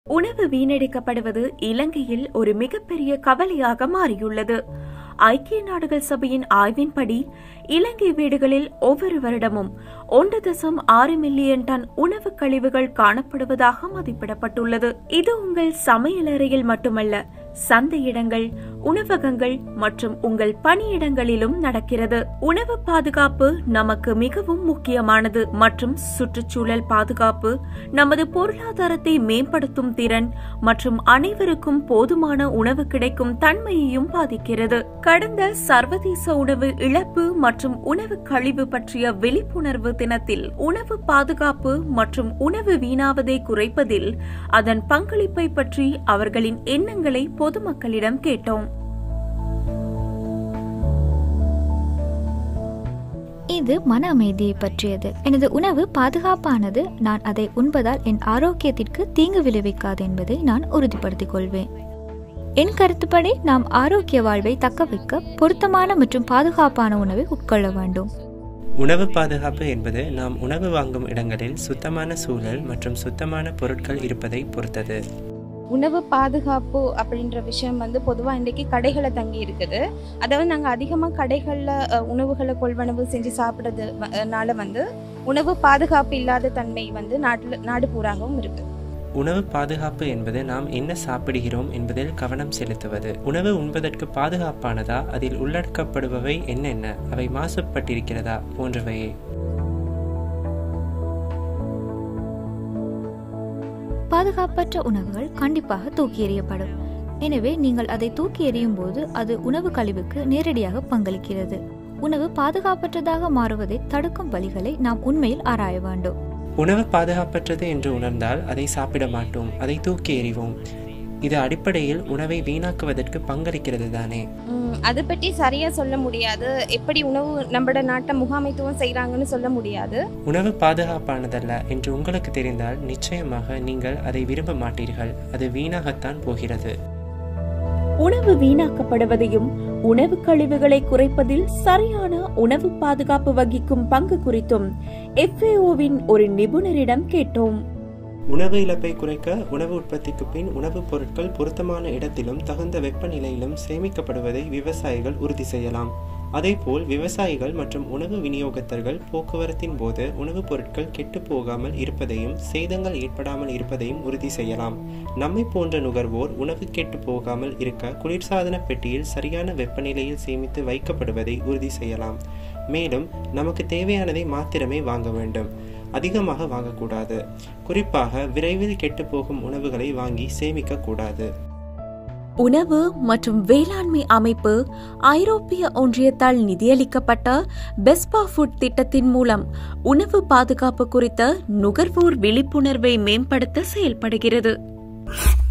உணவு வீணடிக்கப்படுவது இலங்கையில் ஒரு மிகப்பெரிய கவலையாக மாறியுள்ளது ஐக்கிய நாடுகள் சபையின் ஆய்வின்படி இலங்கை வீடுகளில் ஒவ்வொரு வருடமும் ஒன்று தசம் ஆறு மில்லியன் டன் உணவு கழிவுகள் காணப்படுவதாக மதிப்பிடப்பட்டுள்ளது இது உங்கள் சமையலறையில் மட்டுமல்ல சந்தையிடங்கள் உணவகங்கள் மற்றும் உங்கள் பணியிடங்களிலும் நடக்கிறது உணவு பாதுகாப்பு நமக்கு மிகவும் முக்கியமானது மற்றும் சுற்றுச்சூழல் பாதுகாப்பு நமது பொருளாதாரத்தை மேம்படுத்தும் திறன் மற்றும் அனைவருக்கும் போதுமான உணவு கிடைக்கும் தன்மையையும் பாதிக்கிறது கடந்த சர்வதேச உணவு இழப்பு மற்றும் உணவு கழிவு பற்றிய விழிப்புணர்வு தினத்தில் உணவு பாதுகாப்பு மற்றும் உணவு வீணாவதை குறைப்பதில் அதன் பங்களிப்பை பற்றி அவர்களின் எண்ணங்களை பொதுமக்களிடம் கேட்டோம் இது மன அமைதியை பற்றியது எனது உணவு பாதுகாப்பானது நான் அதை உண்பதால் என் ஆரோக்கியத்திற்கு தீங்கு விளைவிக்காது என்பதை நான் உறுதிப்படுத்திக் கொள்வேன் என் கருத்துப்படி நாம் ஆரோக்கிய வாழ்வை தக்க வைக்க பொருத்தமான மற்றும் பாதுகாப்பான உணவை உட்கொள்ள வேண்டும் உணவு பாதுகாப்பு என்பது நாம் உணவு வாங்கும் இடங்களில் சுத்தமான சூழல் மற்றும் சுத்தமான பொருட்கள் இருப்பதை பொறுத்தது உணவு பாதுகாப்பு அப்படின்ற விஷயம் வந்து பொதுவாக இன்றைக்கி கடைகளை தங்கி இருக்குது அதாவது நாங்கள் அதிகமாக கடைகளில் உணவுகளை கொள்வனவு செஞ்சு சாப்பிட்றதுனால வந்து உணவு பாதுகாப்பு இல்லாத தன்மை வந்து நாட்டில் நாடு பூராகவும் இருக்குது உணவு பாதுகாப்பு என்பது நாம் என்ன சாப்பிடுகிறோம் என்பதில் கவனம் செலுத்துவது உணவு உண்பதற்கு பாதுகாப்பானதா அதில் உள்ளடக்கப்படுபவை என்னென்ன அவை மாசுபட்டிருக்கிறதா போன்றவையே பாதுகாப்பற்ற உணவுகள் கண்டிப்பாக தூக்கி எறியப்படும் எனவே நீங்கள் அதை தூக்கி எறியும் போது அது உணவு கழிவுக்கு நேரடியாக பங்களிக்கிறது உணவு பாதுகாப்பற்றதாக மாறுவதை தடுக்கும் வழிகளை நாம் உண்மையில் ஆராய வேண்டும் உணவு பாதுகாப்பற்றது என்று உணர்ந்தால் அதை சாப்பிட மாட்டோம் அதை தூக்கி எறிவோம் இது அடிப்படையில் உணவை வீணாக்குவதற்கு பங்களிக்கிறது தானே அதை பற்றி சரியாக சொல்ல முடியாது எப்படி உணவு நம்மளோட நாட்டை முகாமைத்துவம் செய்கிறாங்கன்னு சொல்ல முடியாது உணவு பாதுகாப்பானதல்ல என்று உங்களுக்கு தெரிந்தால் நிச்சயமாக நீங்கள் அதை விரும்ப மாட்டீர்கள் அது வீணாகத்தான் போகிறது உணவு வீணாக்கப்படுவதையும் உணவு கழிவுகளை குறைப்பதில் சரியான உணவு பாதுகாப்பு வகிக்கும் பங்கு குறித்தும் எஃப்ஏஓவின் ஒரு நிபுணரிடம் கேட்டோம் உணவு இழப்பை குறைக்க உணவு உற்பத்திக்கு பின் உணவுப் பொருட்கள் பொருத்தமான இடத்திலும் தகுந்த வெப்பநிலையிலும் சேமிக்கப்படுவதை விவசாயிகள் உறுதி செய்யலாம் அதேபோல் விவசாயிகள் மற்றும் உணவு விநியோகத்தர்கள் போக்குவரத்தின் போது உணவுப் பொருட்கள் கெட்டு போகாமல் இருப்பதையும் சேதங்கள் ஏற்படாமல் இருப்பதையும் உறுதி செய்யலாம் நம்மை போன்ற நுகர்வோர் உணவு கெட்டு போகாமல் இருக்க குளிர்சாதன பெட்டியில் சரியான வெப்பநிலையில் சேமித்து வைக்கப்படுவதை உறுதி செய்யலாம் மேலும் நமக்கு தேவையானதை மாத்திரமே வாங்க வேண்டும் அதிகமாக வாங்கக்கூடாது குறிப்பாக விரைவில் கெட்டுப்போகும் உணவுகளை வாங்கி சேமிக்க கூடாது உணவு மற்றும் வேளாண்மை அமைப்பு ஐரோப்பிய ஒன்றியத்தால் நிதியளிக்கப்பட்ட பெஸ்பா ஃபுட் திட்டத்தின் மூலம் உணவு பாதுகாப்பு குறித்த நுகர்வோர் விழிப்புணர்வை மேம்படுத்த செயல்படுகிறது